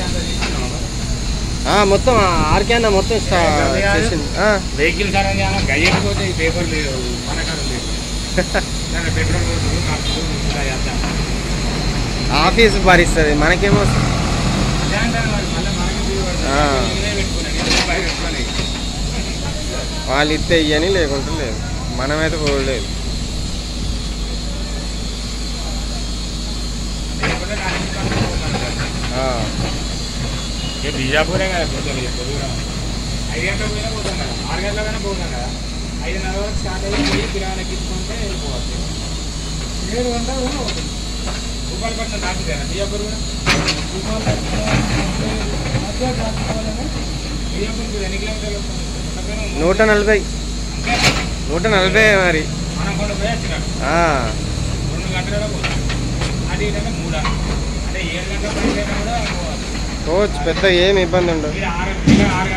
అంత తీసుకున్నావా? ఆ, మొత్తం ఆర్కే అన్న మొత్తం స్టా- ఏ, గదే చేసింది ఆ, వెహికల్ సార్ అని గయ్యకపోతే ఈ పేపర్ లేదు మన కాడ లేదు దాంట్లో పెట్రోల్ పోతుంది ఖర్చు ఇలా చేద్దాం ఆఫీస్ భరిస్తుంది మనకేమో అదే అంటాను మరి మళ్ళీ మనకి బిల్లు పడుతుంది. ఆ. నేనే పెట్టుకున్నాను నేను రూపాయి పెట్టుకొని వాళ్ళు ఇస్తే ఇయ్యని లేకుంటే లేదు మనమైతే పోలేదు లేకుంటే నా ఇంటికి పంపించుకోమని సార్. ఆ, ఇక బిజాపూరే కదా పొద్దున ఎక్కువ దూరం ఐదు గంటలకు పోయినా పోతాం కదా ఆరు గంటలకైనా పోతాం కదా ఐదున్నర వరకు స్టార్ట్ అయ్యి పోయి కిరాణాకి ఇచ్చుకుంటే వెళ్ళిపోవచ్చు ఏడు గంటలు భూపాలపట్నం దాటిదేనా బిజాపూర్ కూడా బిజాపూర్ కూడా ఎన్ని కిలోమీటర్లు వస్తుంది? ఒకటేనా మూడు? నూట నలభై నూట నలభై మరి మనం కొండ పోయి వచ్చినాం ఆ, రెండు గంటలలో పోతాం అది ఏంటంటే మూడు అంటే ఏడు గంటల పని కూడా పోవాలి పోవచ్చు పెద్ద ఏమి ఇబ్బంది ఉండదు మీరు ఆరు ఆరు